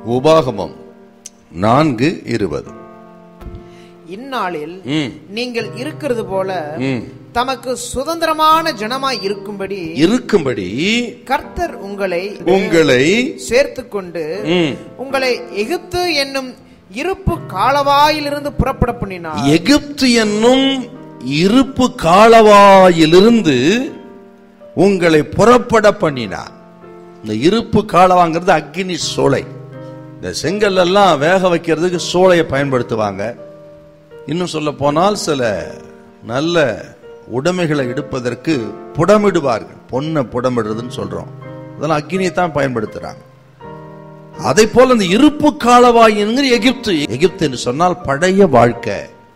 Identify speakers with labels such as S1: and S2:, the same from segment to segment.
S1: உபாகமம் நான்கு இருபது
S2: இந்நாளில்
S1: ம்,
S2: நீங்கள் இருக்கிறது போல
S1: ம்.
S2: தமக்கு சுதந்திரமான ஜனமாய் இருக்கும்படி
S1: இருக்கும்படி
S2: கர்த்தர் உங்களை
S1: உங்களை
S2: சேர்த்துக் கொண்டு
S1: ம்,
S2: உங்களை எகிப்து என்னும் இருப்பு காலவாயிலிருந்து புறப்பட பண்ணினார்
S1: எகிப்து என்னும் இருப்பு காலவாயிலிருந்து உங்களை புறப்பட பண்ணினார் இந்த இருப்பு காலவாங்கிறது அக்னி சோலை இந்த செங்கல் எல்லாம் வேக வைக்கிறதுக்கு சோலையை பயன்படுத்துவாங்க இன்னும் சொல்ல போனால் சில நல்ல உடைமைகளை எடுப்பதற்கு புடமிடுவார்கள் பொண்ணை புடமிடுறதுன்னு சொல்றோம் அதெல்லாம் அக்னியை தான் பயன்படுத்துறாங்க அதை போல இந்த இருப்பு காலவாய் என்கிற எகிப்து எகிப்து என்று சொன்னால் பழைய வாழ்க்கை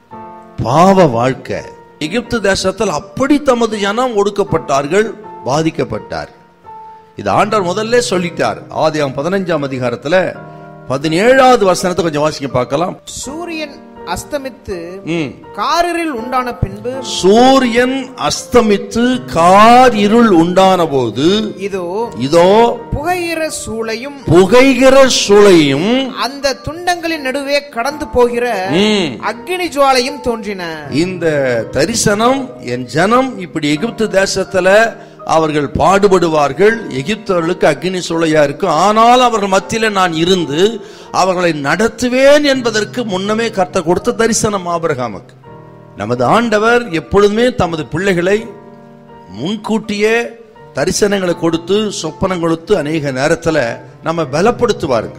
S1: பாவ வாழ்க்கை எகிப்து தேசத்தில் அப்படி தமது ஜனம் ஒடுக்கப்பட்டார்கள் பாதிக்கப்பட்டார் இது ஆண்டவர் முதல்ல சொல்லிட்டார் ஆதியாம் பதினஞ்சாம் அதிகாரத்துல பதினேழாவது வசனத்தை கொஞ்சம் வாசிக்க பார்க்கலாம்
S2: சூரியன் அஸ்தமித்து
S1: ம்.
S2: காரில் உண்டான பின்பு
S1: சூரியன் அஸ்தமித்து கார் இருள் உண்டான போது
S2: இதோ
S1: இதோ
S2: புகையிற சூளையும்
S1: புகைகிற சூளையும்
S2: அந்த துண்டங்களின் நடுவே கடந்து போகிற
S1: ம்.
S2: அக்னி ஜுவாலையும் தோன்றின
S1: இந்த தரிசனம் என் ஜனம் இப்படி எகிப்து தேசத்துல அவர்கள் பாடுபடுவார்கள் எகிப்தவர்களுக்கு அக்னி சூளையா இருக்கும் ஆனால் அவர்கள் மத்தியில நான் இருந்து அவர்களை நடத்துவேன் என்பதற்கு முன்னமே கர்த்தர் கொடுத்த தரிசனம் ஆபிரகாமுக்கு நமது ஆண்டவர் எப்பொழுதுமே தமது பிள்ளைகளை முன்கூட்டியே தரிசனங்களை கொடுத்து சொப்பனம் கொடுத்து அநேக நேரத்துல நம்ம பலப்படுத்துவாருங்க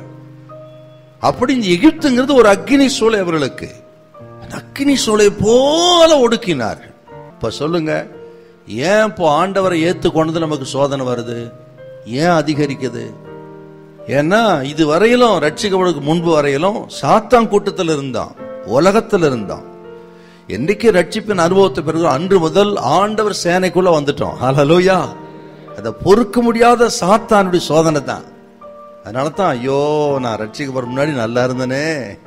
S1: அப்படி இந்த எகிப்துங்கிறது ஒரு அக்னி சூளை அவர்களுக்கு அந்த அக்னி சூளை போல ஒடுக்கினார்கள் இப்ப சொல்லுங்க ஏன் இப்போ ஆண்டவரை ஏத்துக்கொண்டது நமக்கு சோதனை வருது ஏன் அதிகரிக்குது ஏன்னா இது வரையிலும் ரட்சிக்கப்படுக்கு முன்பு வரையிலும் சாத்தான் கூட்டத்தில் இருந்தான் உலகத்தில் இருந்தான் என்னைக்கு ரட்சிப்பின் அனுபவத்தை பிறகு அன்று முதல் ஆண்டவர் சேனைக்குள்ள வந்துட்டோம் ஹalleluya அதை பொறுக்க முடியாத சாத்தானுடைய சோதனை தான் அதனால தான் ஐயோ நான் ரட்சிக்கப்பட முன்னாடி நல்லா இருந்தனே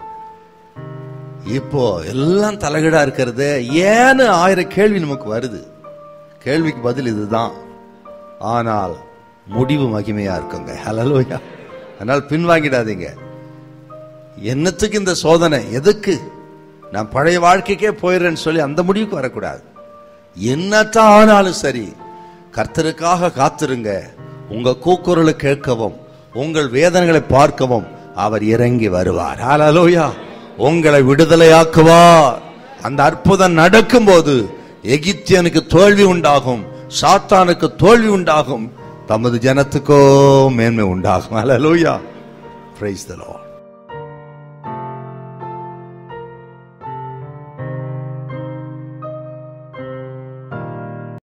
S1: இப்போ எல்லாம் தலைகீடா இருக்கிறது ஏன்னு ஆயிரம் கேள்வி நமக்கு வருது கேள்விக்கு பதில் இதுதான் ஆனால் முடிவு மகிமையா இருக்குங்க ஹalleluya அதனால் பின்வாங்கிடாதீங்க என்னத்துக்கு இந்த சோதனை எதுக்கு நான் பழைய வாழ்க்கைக்கே போயிடுறேன்னு சொல்லி அந்த முடிவுக்கு வரக்கூடாது என்னத்தான் ஆனாலும் சரி கர்த்தருக்காக காத்திருங்க உங்க கூக்குரலை கேட்கவும் உங்கள் வேதனைகளை பார்க்கவும் அவர் இறங்கி வருவார் ஹalleluya உங்களை விடுதலையாக்குவார் அந்த அற்புதம் நடக்கும்போது எகிப்தியனுக்கு தோல்வி உண்டாகும் சாத்தானுக்கு தோல்வி உண்டாகும் தமது ஜனத்துக்கோ மேன்மை உண்டாகும் ஹalleluya praise the lord